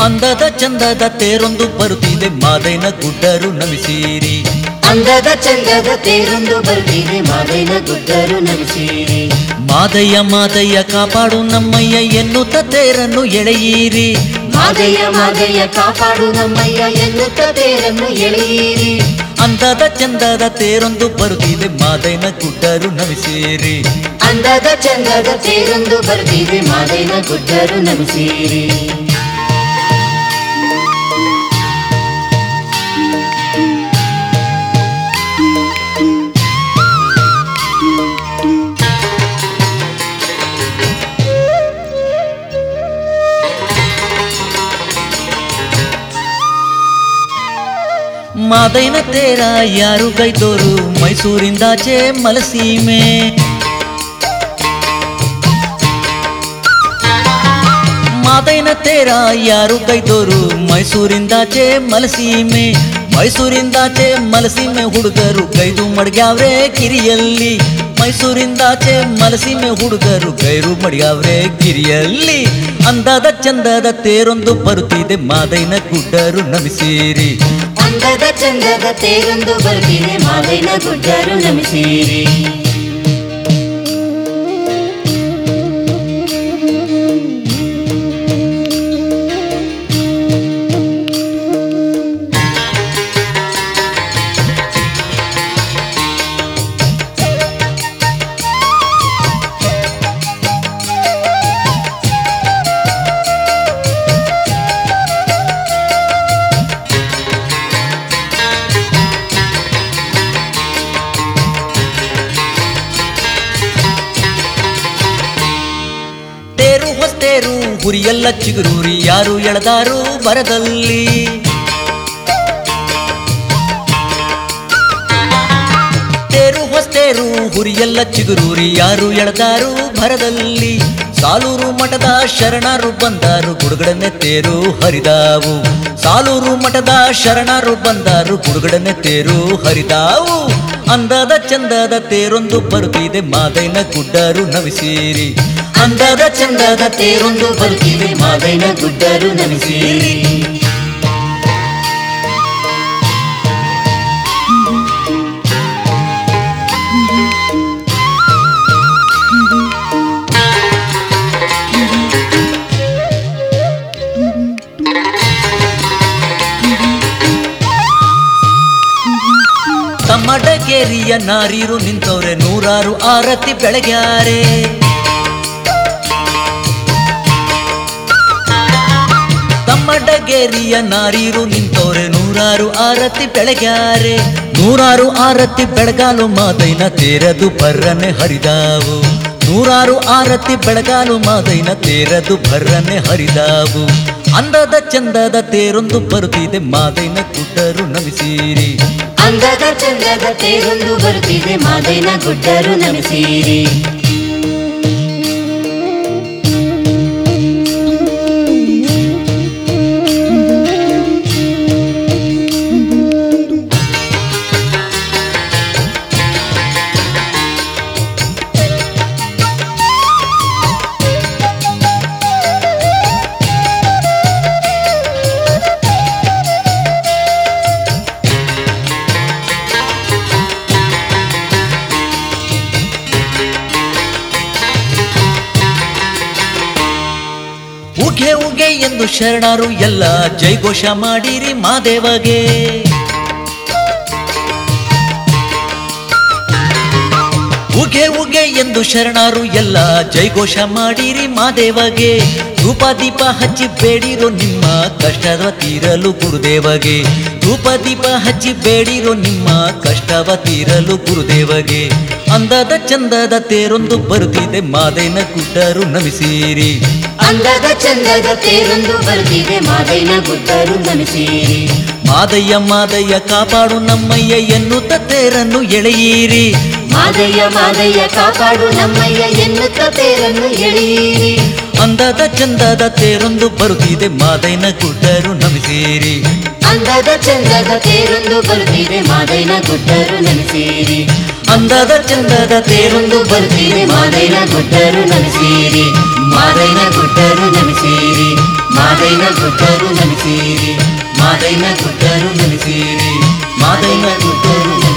ಅಂದದ ಚಂದದ ತೇರೊಂದು ಬರುತ್ತಿದೆ ಮಾದೈನ ಗುಡ್ಡರು ನಮಿಸಿರಿ ಅಂದದ ಚಂದದ ತೇರೊಂದು ಬರ್ತಿದೆ ಮಾದೈನ ಗುಡ್ಡರು ನಮಿಸಿರಿ ಮಾದಯ್ಯ ಮಾದಯ್ಯ ಕಾಪಾಡು ನಮ್ಮಯ್ಯ ಎನ್ನುತ್ತ ತೇರನ್ನು ಎಳೆಯಿರಿ ಮಾದಯ್ಯ ಮಾದಯ್ಯ ಕಾಪಾಡು ನಮ್ಮಯ್ಯ ಎನ್ನುತ್ತ ತೇರನ್ನು ಎಳೆಯಿರಿ ಅಂದದ ಚಂದದ ತೇರೊಂದು ಬರುತ್ತಿದೆ ಮಾದೈನ ಗುಡ್ಡರು ನಮಿಸಿರಿ ಅಂದದ ಚಂದದ ತೇರೊಂದು ಬರ್ತಿದೆ ಮಾದೈನ ಗುಡ್ಡರು ನಮಿಸಿರಿ ಮಾದೈನ ತೇರ ಯಾರು ಗೈದೋರು ಮೈಸೂರಿಂದಾಚೆ ಮಲಸೀಮೆ ಮಾದೈನ ತೇರ ಯಾರು ಗೈದೋರು ಮೈಸೂರಿಂದಾಚೆ ಮಲಸೀಮೆ ಮೈಸೂರಿಂದಾಚೆ ಮಲಸೀಮೆ ಹುಡುಗರು ಗೈದು ಮಡ್ಗ್ಯಾವ್ರೆ ಕಿರಿಯಲ್ಲಿ ಮೈಸೂರಿಂದಾಚೆ ಮಲಸೀಮೆ ಹುಡುಗರು ಗೈರು ಮಡ್ಗ್ಯಾವ್ರೆ ಕಿರಿಯಲ್ಲಿ ಅಂದದ ಚಂದದ ತೇರೊಂದು ಬರುತ್ತಿದೆ ಮಾದೈನ ಗುಡ್ಡರು ನಮಿಸಿರಿ ಅಂದದ ಚಂದದ ತೇರೊಂದು ಬರ್ತಿದೆ ಮಾದೈನ ಗುಡ್ಡರು ನಮಿಸಿರಿ ತೇರು ಹೊಸ್ತೇರು ಹುರಿಯೆಲ್ಲ ಚಿಗುರೂರಿ ಯಾರು ಎಳೆದಾರು ಬರದಲ್ಲಿ ತೇರು ಹೊಸ್ತೇರು ಹುರಿಯೆಲ್ಲ ಚಿಗುರೂರಿ ಯಾರು ಎಳೆದಾರು ಭರದಲ್ಲಿ ಸಾಲೂರು ಮಠದ ಶರಣರು ಬಂದಾರು ಗುಡುಗಡನೆ ತೇರು ಹರಿದಾವು ಸಾಲೂರು ಮಠದ ಶರಣರು ಬಂದಾರು ಗುಡುಗಡನೆ ತೇರು ಹರಿದಾವು ಅಂದದ ಚಂದದ ತೇರೊಂದು ಬರುತ್ತಿದೆ ಮಾದೈನ ಗುಡ್ಡರು ನಮಿಸಿರಿ ಅಂದದ ಚಂದದ ತೇರೊಂದು ಬರ್ತಿದೆ ಮಾದೈನ ಗುಡ್ಡರು ನಮಿಸಿರಿ ತಮ್ಮಡಗೇರಿಯ ನಾರೀರು ನಿಂತವ್ರೆ ನೂರಾರು ಆರತಿ ಬೆಳಗ್ಯಾರೆ ತಮ್ಮಡಗೇರಿಯ ನಾರೀರು ನಿಂತವ್ರೆ ನೂರಾರು ಆರತಿ ಬೆಳಗ್ಯಾರೆ ನೂರಾರು ಆರತಿ ಬೆಳಗಾಲು ಮಾದೈನ ತೇರದು ಬರ್ರನೆ ಹರಿದಾವು ನೂರಾರು ಆರತಿ ಬೆಳಗಾಲು ಮಾದೈನ ತೇರದು ಭರ್ರನೆ ಹರಿದಾವು ಅಂದದ ಚಂದದ ತೇರೊಂದು ಬರುತ್ತಿದೆ ಮಾದೈನ ಗುಡ್ಡರು ನಮಿಸಿರಿ ಅಂದದ ಚಂದದ ತೇರೊಂದು ಬರ್ತಿದೆ ಮಾದೈನ ಗುಡ್ಡರು ನಮಿಸಿರಿ ಉಗೆ ಉಗೆ ಎಂದು ಶರಣರು ಎಲ್ಲ ಜೈಘೋಷ ಮಾಡಿರಿ ಮಾದೇವಗೆ ಉಗೆ ಉಗೆ ಎಂದು ಶರಣರು ಎಲ್ಲ ಜೈಘೋಷ ಮಾಡಿರಿ ಮಾದೇವಗೆ ಧೂಪ ದೀಪ ಹಚ್ಚಿ ಬೇಡಿರೋ ನಿಮ್ಮ ಕಷ್ಟವ ತೀರಲು ಗುರುದೇವಗೆ ಧೂಪ ದೀಪ ಹಚ್ಚಿ ಬೇಡಿರೋ ನಿಮ್ಮ ಕಷ್ಟವ ತೀರಲು ಗುರುದೇವಗೆ ಅಂದದ ಚಂದದ ತೇರೊಂದು ಬರುತ್ತಿದೆ ಮಾದೈನ ಗುಡ್ಡರು ನಮಿಸಿರಿ ಅಂದದ ಚಂದದ ತೇರೊಂದು ಬರ್ತಿದೆ ಮಾದೈನ ಗುಡ್ಡರು ನಮಿಸಿರಿ ಮಾದಯ್ಯ ಮಾದಯ್ಯ ಕಾಪಾಡು ನಮ್ಮಯ್ಯ ಎನ್ನುತ್ತ ತೇರನ್ನು ಎಳೆಯಿರಿ ಮಾದಯ್ಯ ಮಾದಯ್ಯ ಕಾಪಾಡು ನಮ್ಮಯ್ಯ ಎನ್ನುತ್ತ ತೇರನ್ನು ಎಳೆಯಿರಿ ಅಂದದ ಚಂದದ ತೇರೊಂದು ಬರುತ್ತಿದೆ ಮಾದೈನ ಗುಡ್ಡರು ನಮಿಸಿರಿ ಅಂದದ ಚಂದದ ತೇರೊಂದು ಬರ್ತಿದೆ ಮಾದೈನ ಗುಡ್ಡರು ನಮಿಸಿರಿ ಅಂದದ ಚಂದದ ತೇರೊಂದು ತೇರೊಂದು ಬರ್ತಿದೆ ಮಾದೈನ ಗುಡ್ಡರು ನಮಿಸಿರಿ ಮಾದೈನ ಗುಡ್ಡರು ನಮಿಸಿರಿ ಮಾದೈನ ಗುಡ್ಡರು ನೆನೆಸಿರಿ ಮಾದೈನ ಗುಡ್ಡರು ನೆನೆಸಿರಿ ಮಾದೈನ ಗುಡ್ಡರು